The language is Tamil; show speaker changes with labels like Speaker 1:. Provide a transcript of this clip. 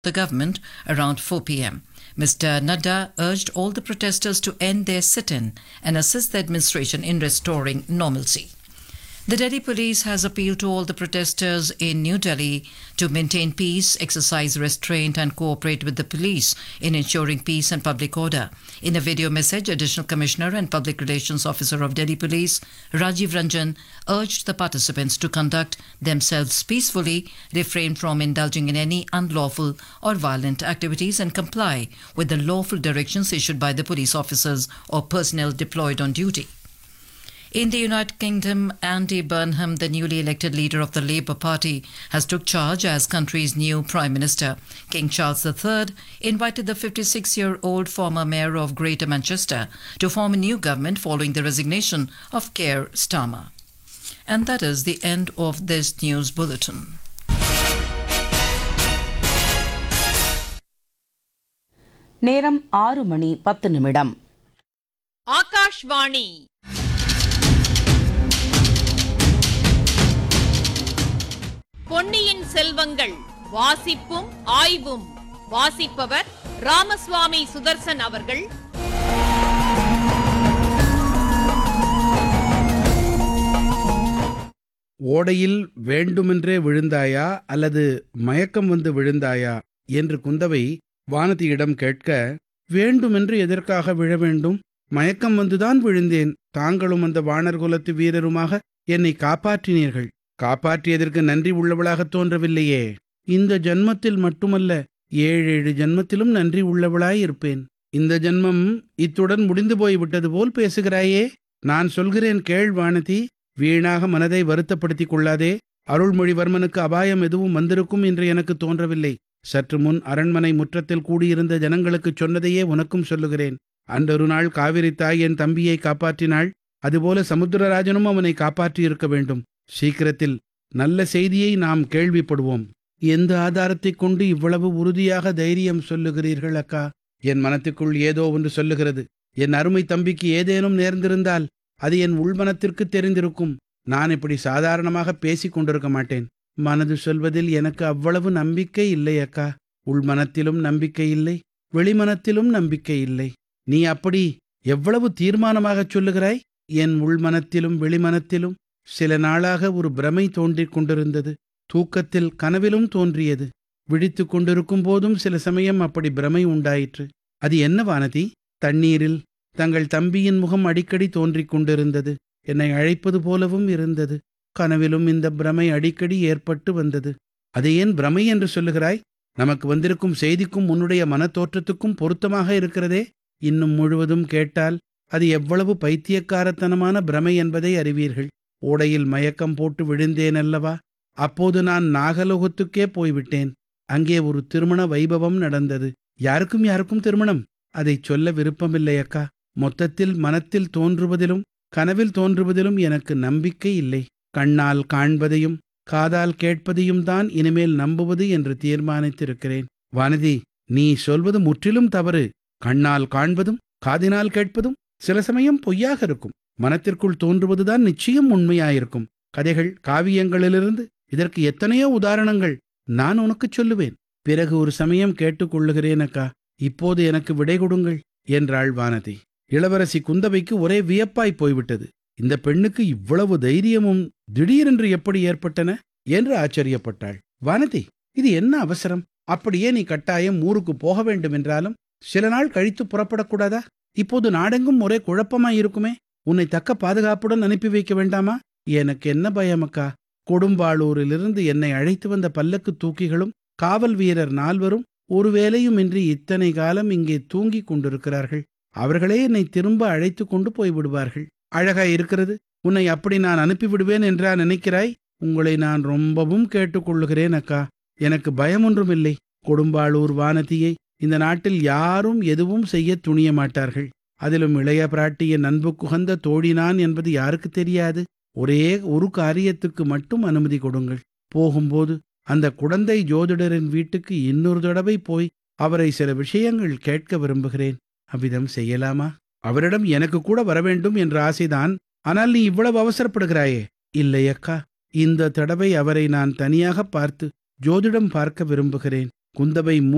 Speaker 1: the government around 4 p.m. Mr. Nadda urged all the protesters to end their sit in and assist the administration in restoring normalcy. The Delhi police has appealed to all the protesters in New Delhi to maintain peace, exercise restraint, and cooperate with the police in ensuring peace and public order. In a video message, Additional Commissioner and Public Relations Officer of Delhi Police, Rajiv Ranjan, urged the participants to conduct themselves peacefully, refrain from indulging in any unlawful or violent activities, and comply with the lawful directions issued by the police officers or personnel deployed on duty. In the United Kingdom, Andy Burnham, the newly elected leader of the Labour Party, has took charge as country's new Prime Minister. King Charles III invited the 56-year-old former mayor of Greater Manchester to form a new government following the resignation of Keir Starmer. And that is the end of this news bulletin.
Speaker 2: நேரம் ஆறு மணி பத்து நிமிடம்
Speaker 3: ஆகாஷ்வாணி பொன்னியின் செல்வங்கள் வாசிப்பும் ஆய்வும் வாசிப்பவர் ராமசுவாமி சுதர்சன் அவர்கள்
Speaker 4: ஓடையில் வேண்டுமென்றே விழுந்தாயா அல்லது மயக்கம் வந்து விழுந்தாயா என்று குந்தவை வானதியிடம் கேட்க வேண்டுமென்று எதற்காக விழ வேண்டும் மயக்கம் வந்துதான் விழுந்தேன் தாங்களும் அந்த வானர் குலத்து வீரருமாக என்னை காப்பாற்றினீர்கள் காப்பாற்றியதற்கு நன்றி உள்ளவளாகத் தோன்றவில்லையே இந்த ஜன்மத்தில் மட்டுமல்ல ஏழேழு ஜன்மத்திலும் நன்றி உள்ளவளாயிருப்பேன் இந்த ஜன்மம் இத்துடன் முடிந்து போய்விட்டது போல் பேசுகிறாயே நான் சொல்கிறேன் கேள் வானதி வீணாக மனதை வருத்தப்படுத்திக் கொள்ளாதே அருள்மொழிவர்மனுக்கு அபாயம் எதுவும் வந்திருக்கும் என்று எனக்கு தோன்றவில்லை சற்று முன் அரண்மனை முற்றத்தில் கூடியிருந்த ஜனங்களுக்குச் சொன்னதையே உனக்கும் சொல்லுகிறேன் அன்றொரு நாள் காவிரி தாய் என் தம்பியை காப்பாற்றினாள் அதுபோல சமுத்திரராஜனும் அவனை காப்பாற்றியிருக்க வேண்டும் சீக்கிரத்தில் நல்ல செய்தியை நாம் கேள்விப்படுவோம் எந்த ஆதாரத்தைக் கொண்டு இவ்வளவு உறுதியாக தைரியம் சொல்லுகிறீர்கள் அக்கா என் மனத்துக்குள் ஏதோ ஒன்று சொல்லுகிறது என் அருமை தம்பிக்கு ஏதேனும் நேர்ந்திருந்தால் அது என் உள்மனத்திற்கு தெரிந்திருக்கும் நான் இப்படி சாதாரணமாக பேசிக் கொண்டிருக்க மாட்டேன் மனது சொல்வதில் எனக்கு அவ்வளவு நம்பிக்கை இல்லை அக்கா உள்மனத்திலும் நம்பிக்கை இல்லை வெளிமனத்திலும் நம்பிக்கை இல்லை நீ அப்படி எவ்வளவு தீர்மானமாகச் சொல்லுகிறாய் என் உள்மனத்திலும் வெளிமனத்திலும் சில நாளாக ஒரு பிரமை தோன்றிக் கொண்டிருந்தது தூக்கத்தில் கனவிலும் தோன்றியது விழித்துக் கொண்டிருக்கும் போதும் சில சமயம் அப்படி பிரமை உண்டாயிற்று அது என்ன வானதி தண்ணீரில் தங்கள் தம்பியின் முகம் அடிக்கடி தோன்றிக் கொண்டிருந்தது என்னை அழைப்பது போலவும் இருந்தது கனவிலும் இந்த பிரமை அடிக்கடி ஏற்பட்டு வந்தது அதை ஏன் பிரமை என்று சொல்லுகிறாய் நமக்கு வந்திருக்கும் செய்திக்கும் உன்னுடைய மனத்தோற்றத்துக்கும் பொருத்தமாக இருக்கிறதே இன்னும் முழுவதும் கேட்டால் அது எவ்வளவு பைத்தியக்காரத்தனமான பிரமை என்பதை அறிவீர்கள் ஓடையில் மயக்கம் போட்டு விழுந்தேன் அல்லவா அப்போது நான் நாகலோகத்துக்கே போய்விட்டேன் அங்கே ஒரு திருமண வைபவம் நடந்தது யாருக்கும் யாருக்கும் திருமணம் அதை சொல்ல விருப்பமில்லை அக்கா மொத்தத்தில் மனத்தில் தோன்றுவதிலும் கனவில் தோன்றுவதிலும் எனக்கு நம்பிக்கை இல்லை கண்ணால் காண்பதையும் காதால் கேட்பதையும் தான் இனிமேல் நம்புவது என்று தீர்மானித்திருக்கிறேன் வானதி நீ சொல்வது முற்றிலும் தவறு கண்ணால் காண்பதும் காதினால் கேட்பதும் சில சமயம் பொய்யாக இருக்கும் மனத்திற்குள் தோன்றுவதுதான் நிச்சயம் உண்மையாயிருக்கும் கதைகள் காவியங்களிலிருந்து இதற்கு எத்தனையோ உதாரணங்கள் நான் உனக்குச் சொல்லுவேன் பிறகு ஒரு சமயம் கேட்டுக்கொள்ளுகிறேன் அக்கா இப்போது எனக்கு விடை கொடுங்கள் என்றாள் வானதி இளவரசி குந்தவைக்கு ஒரே வியப்பாய் போய்விட்டது இந்த பெண்ணுக்கு இவ்வளவு தைரியமும் திடீரென்று எப்படி ஏற்பட்டன என்று ஆச்சரியப்பட்டாள் வானதி இது என்ன அவசரம் அப்படியே நீ கட்டாயம் ஊருக்கு போக வேண்டும் என்றாலும் சில நாள் கழித்து புறப்படக்கூடாதா இப்போது நாடெங்கும் ஒரே குழப்பமாய் இருக்குமே உன்னை தக்க பாதுகாப்புடன் அனுப்பி வைக்க வேண்டாமா எனக்கு என்ன பயமக்கா கொடும்பாளூரிலிருந்து என்னை அழைத்து வந்த பல்லக்கு தூக்கிகளும் காவல் வீரர் நால்வரும் ஒரு வேலையுமின்றி இத்தனை காலம் இங்கே தூங்கிக் கொண்டிருக்கிறார்கள் அவர்களே என்னை திரும்ப அழைத்து கொண்டு போய்விடுவார்கள் அழகாய் இருக்கிறது உன்னை அப்படி நான் அனுப்பிவிடுவேன் என்றா நினைக்கிறாய் உங்களை நான் ரொம்பவும் கேட்டுக்கொள்ளுகிறேன் அக்கா எனக்கு பயம் ஒன்றும் இல்லை கொடும்பாளூர் வானதியை இந்த நாட்டில் யாரும் எதுவும் செய்ய துணிய மாட்டார்கள் அதிலும் இளைய பிராட்டியின் அன்பு குகந்த தோழினான் என்பது யாருக்கு தெரியாது ஒரே ஒரு காரியத்துக்கு மட்டும் அனுமதி கொடுங்கள் போகும்போது அந்த குழந்தை ஜோதிடரின் வீட்டுக்கு இன்னொரு தடவை போய் அவரை சில விஷயங்கள் கேட்க விரும்புகிறேன் அவ்விதம் செய்யலாமா அவரிடம் எனக்கு கூட வரவேண்டும் என்ற ஆசைதான் ஆனால் நீ இவ்வளவு அவசரப்படுகிறாயே இல்லை அக்கா இந்த தடவை அவரை நான் தனியாக பார்த்து ஜோதிடம் பார்க்க விரும்புகிறேன் குந்தவை